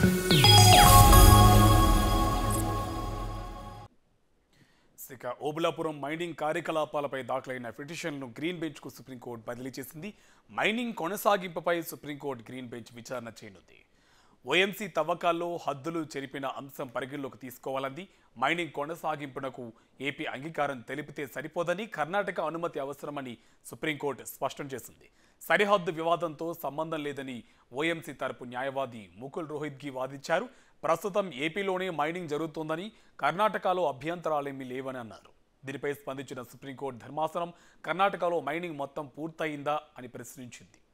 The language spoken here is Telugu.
ఇక ఓబులాపురం మైనింగ్ కార్యకలాపాలపై దాఖలైన పిటిషన్ను గ్రీన్ బెంచ్కు సుప్రీంకోర్టు బదిలీ చేసింది మైనింగ్ కొనసాగింపుపై సుప్రీంకోర్టు గ్రీన్ బెంచ్ విచారణ చేయనుంది ఓఎంసీ తవ్వకాల్లో హద్దులు చెరిపిన అంశం పరిగణలోకి తీసుకోవాలంది మైనింగ్ కొనసాగింపునకు ఏపీ అంగీకారం తెలిపితే సరిపోదని కర్ణాటక అనుమతి అవసరమని సుప్రీంకోర్టు స్పష్టం చేసింది సరిహద్దు వివాదంతో సంబంధం లేదని ఓఎంసీ తరపు న్యాయవాది ముకుల్ రోహిత్గి వాదించారు ప్రస్తుతం ఏపీలోనే మైనింగ్ జరుగుతోందని కర్ణాటకలో అభ్యంతరాలేమీ లేవని అన్నారు దీనిపై స్పందించిన సుప్రీంకోర్టు ధర్మాసనం కర్ణాటకలో మైనింగ్ మొత్తం పూర్తయిందా అని ప్రశ్నించింది